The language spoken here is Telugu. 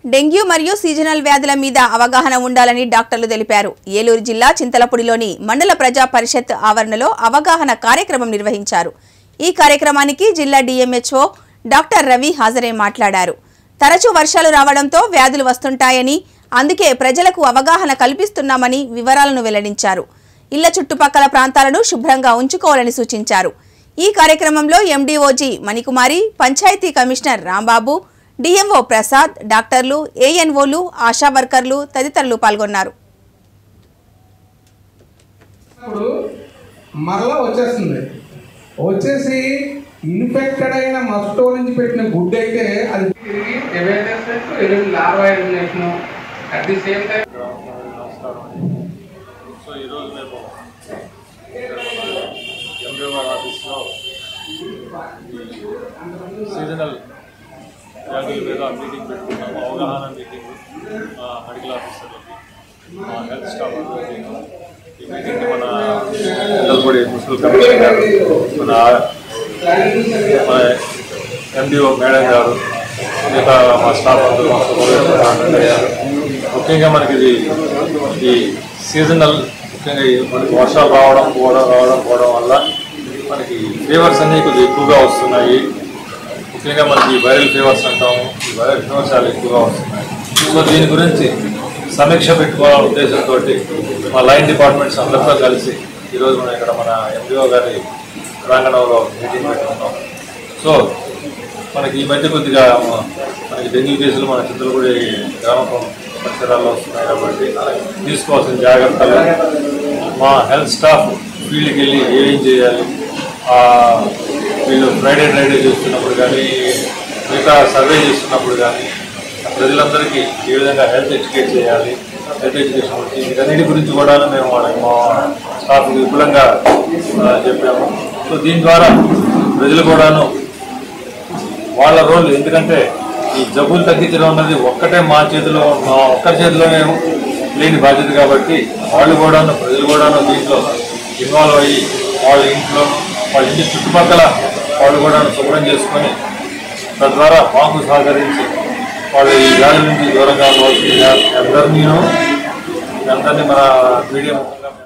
డెంగ్యూ మరియు సీజనల్ వ్యాధుల మీద అవగాహన ఉండాలని డాక్టర్లు తెలిపారు ఏలూరు జిల్లా చింతలపూడిలోని మండల ప్రజా పరిషత్ ఆవరణలో అవగాహన కార్యక్రమం నిర్వహించారు ఈ కార్యక్రమానికి జిల్లా డిఎంహెచ్ఓ డాక్టర్ రవి హాజరై మాట్లాడారు తరచూ వర్షాలు రావడంతో వ్యాధులు వస్తుంటాయని అందుకే ప్రజలకు అవగాహన కల్పిస్తున్నామని వివరాలను వెల్లడించారు ఇళ్ల చుట్టుపక్కల ప్రాంతాలను శుభ్రంగా ఉంచుకోవాలని సూచించారు ఈ కార్యక్రమంలో ఎండీఓజీ మణికుమారి పంచాయతీ కమిషనర్ రాంబాబు డిఎంఓ ప్రసాద్ డాక్టర్లు ఏఎన్ఓలు ఆశా వర్కర్లు తదితరులు పాల్గొన్నారు ఇప్పుడు మరలా వచ్చేస్తుంది వచ్చేసి ఇన్ఫెక్టెడ్ అయిన మస్టో నుంచి పెట్టిన గుడ్ అయితే అది తిరిగి అవేర్నెస్ ఎలిమిన్ larva elimination at the same time నమస్కారం సో ఈరోజు మేము ఎంబీఆర్ ఆఫీస్లో ఈ సీజనల్ వ్యాధుల మీద మీటింగ్ పెట్టుకున్నాము అవగాహన మీటింగ్ మా మెడికల్ ఆఫీసర్లకి మా హెల్త్ స్టాఫ్ అందరికీ ఈ మీటింగ్ని మన పిల్లలపూడి మున్సిపల్ కమిషనర్ గారు మన మన ఎండిఓ మేడం గారు మిగతా మా స్టాఫ్ అందరూ మా సూపర్వైజర్ అందరూ అయ్యారు ముఖ్యంగా మనకి ఇది ఈ సీజనల్ ముఖ్యంగా ఈ మనకి వర్షాలు రావడం పోవడం రావడం పోవడం వల్ల మనకి ఫీవర్స్ అన్నీ కొద్దిగా ఎక్కువగా వస్తున్నాయి ముఖ్యంగా మనకి వైరల్ ఫీవర్స్ అంటాము ఈ వైరల్ ఫీవర్స్ చాలా ఎక్కువగా వస్తున్నాయి సో దీని గురించి సమీక్ష పెట్టుకోవాలనే ఉద్దేశంతో మా లైన్ డిపార్ట్మెంట్స్ అందరితో కలిసి ఈరోజు మనం ఇక్కడ మన ఎండిఓ గారి ప్రాంగణంలో మీటింగ్ పెట్టుకున్నాం సో మనకి ఈ మధ్య కొద్దిగా మ- మనకి డెంగ్యూ కేసులు మన చిత్రపూడి గ్రామ పరిసరాల్లో వస్తున్నాయి కాబట్టి తీసుకోవాల్సిన జాగ్రత్తలు మా హెల్త్ స్టాఫ్ ఫీల్డ్కి వెళ్ళి ఏం చేయాలి ఆ, వీళ్ళు ఫ్రైడే డ్రైడే చేస్తున్నప్పుడు కానీ మిగతా సర్వే చేస్తున్నప్పుడు కానీ ప్రజలందరికీ ఏ విధంగా హెల్త్ ఎడ్యుకేట్ చేయాలి హెల్త్ ఎడ్యుకేషన్ గురించి వీటన్నిటి గురించి కూడా మేము వాళ్ళకి మా స్టాఫ్ విపులంగా ఆ, చెప్పాము సో దీని ద్వారా ప్రజలు కూడాను వాళ్ళ రోల్ ఎందుకంటే ఈ జబ్బులు తగ్గించడం అన్నది ఒక్కటే మా చేతిలో మా ఒక్కరి చేతిలోనే లేని బాధ్యత కాబట్టి వాళ్ళు కూడాను ప్రజలు కూడాను దీంట్లో ఇన్వాల్వ్ అయ్యి వాళ్ళ ఇంట్లో వాళ్ళ ఇంటి చుట్టుపక్కల వాళ్ళు కూడా శుభ్రం చేసుకొని తద్వారా మాకు సహకరించి వాళ్ళు ఈ వ్యాధుల నుంచి దూరంగా ఉండవలసిందిగా అందరినీ అందరినీ మన మీడియా ముఖంగా